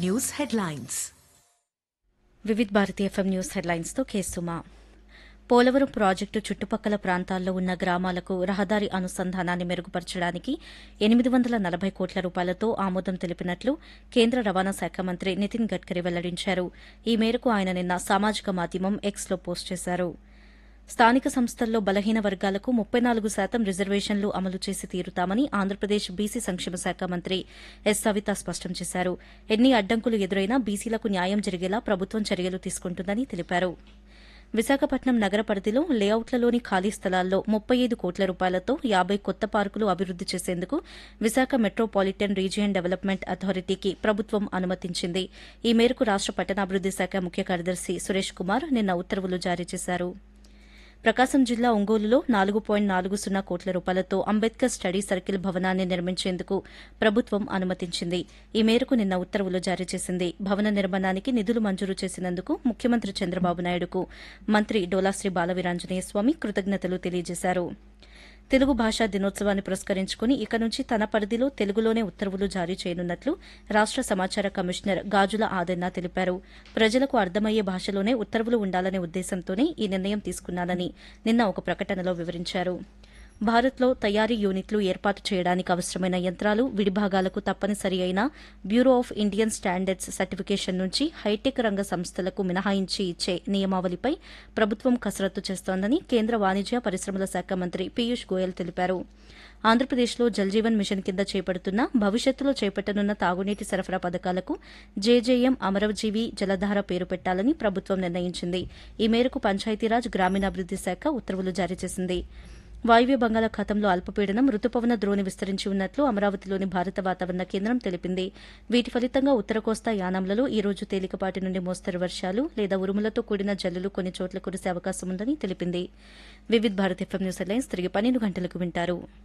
news headlines Vividh Bharati FM news హెడ్లైన్స్తో కేసుమా Polavaram project చుట్టుపక్కల ప్రాంతాల్లో ఉన్న గ్రామాలకు రహదారి అనుసంధానాన్ని మెరుగుపరచడానికి ఎనిమిది వందల నలభై కోట్ల రూపాయలతో ఆమోదం తెలిపినట్లు కేంద్ర రవాణా శాఖ మంత్రి నితిన్ గడ్కరీ వెల్లడించారు ఈ మేరకు ఆయన నిన్న సామాజిక మాధ్యమం ఎక్స్లో పోస్ట్ చేశారు స్థానిక సంస్థల్లో బలహీన వర్గాలకు ముప్పై నాలుగు శాతం రిజర్వేషన్లు అమలు చేసి తీరుతామని ఆంధ్రప్రదేశ్ బీసీ సంక్షేమ శాఖ మంత్రి ఎస్ సవిత స్పష్టం చేశారు ఎన్ని అడ్డంకులు ఎదురైనా బీసీలకు న్యాయం జరిగేలా ప్రభుత్వం చర్యలు తీసుకుంటుందని తెలిపారు విశాఖపట్నం నగర పరిధిలో లేఅవుట్లలోని ఖాళీ స్థలాల్లో ముప్పై ఐదు కోట్ల రూపాయలతో యాబై కొత్త పార్కులు అభివృద్ది చేసేందుకు విశాఖ మెట్రోపాలిటన్ రీజియన్ డెవలప్మెంట్ అథారిటీకి ప్రభుత్వం అనుమతించింది ఈ మేరకు రాష్ట పట్టణాభివృద్ది శాఖ ముఖ్య కార్యదర్శి సురేష్ కుమార్ నిన్న ఉత్తర్వులు జారీ చేశారు ప్రకాశం జిల్లా ఒంగోలులో నాలుగు పాయింట్ నాలుగు సున్నా కోట్ల రూపాయలతో అంబేద్కర్ స్టడీ సర్కిల్ భవనాన్ని నిర్మించేందుకు ప్రభుత్వం అనుమతించింది ఈ మేరకు నిన్న ఉత్తర్వులు జారీ చేసింది భవన నిర్మాణానికి నిధులు మంజూరు చేసినందుకు ముఖ్యమంత్రి చంద్రబాబు నాయుడుకు మంత్రి డోలాశ్రీ బాలవీరాంజనేయ స్వామి కృతజ్ఞతలు తెలియజేశారు తెలుగు భాషా దినోత్సవాన్ని పురస్కరించుకుని ఇక నుంచి తన పరిధిలో తెలుగులోనే ఉత్తర్వులు జారీ చేయనున్నట్లు రాష్ట సమాచార కమిషనర్ గాజుల ఆదెన్న తెలిపారు ప్రజలకు అర్థమయ్యే భాషలోనే ఉత్తర్వులు ఉండాలనే ఉద్దేశంతోనే ఈ నిర్ణయం తీసుకున్నానని నిన్న ఒక ప్రకటనలో వివరించారు భారత్లో తయారీ యూనిట్లు ఏర్పాటు చేయడానికి అవసరమైన యంత్రాలు విడిభాగాలకు తప్పనిసరి అయిన bureau of Indian standards certification నుంచి హైటెక్ రంగ సంస్థలకు మినహాయించి ఇచ్చే నియమావళిపై ప్రభుత్వం కసరత్తు చేస్తోందని కేంద్ర వాణిజ్య పరిశ్రమల శాఖ మంత్రి పీయూష్ గోయల్ తెలిపారు ఆంధ్రప్రదేశ్లో జల్జీవన్ మిషన్ కింద చేపడుతున్న భవిష్యత్తులో చేపట్టనున్న తాగునీటి సరఫరా పథకాలకు జేజేఎం అమరజీవి జలధార పేరు పెట్టాలని ప్రభుత్వం నిర్ణయించింది ఈ మేరకు పంచాయతీరాజ్ గ్రామీణాభివృద్ది శాఖ ఉత్తర్వులు జారీ చేసింది వాయువ్య బంగాళాఖాతంలో అల్పపీడనం రుతుపవన ద్రోణి విస్తరించి ఉన్నట్లు అమరావతిలోని భారత వాతావరణ కేంద్రం తెలిపింది వీటి ఫలితంగా ఉత్తర కోస్తా యానాంలలో ఈ రోజు తేలికపాటి నుండి మోస్తరు వర్షాలు లేదా ఉరుములతో కూడిన జల్లులు కొన్ని చోట్ల కురిసే అవకాశం ఉందని తెలిపింది Vividh Bharat FM news headlines తిరిగి పన్నెండు గంటలకు వింటారు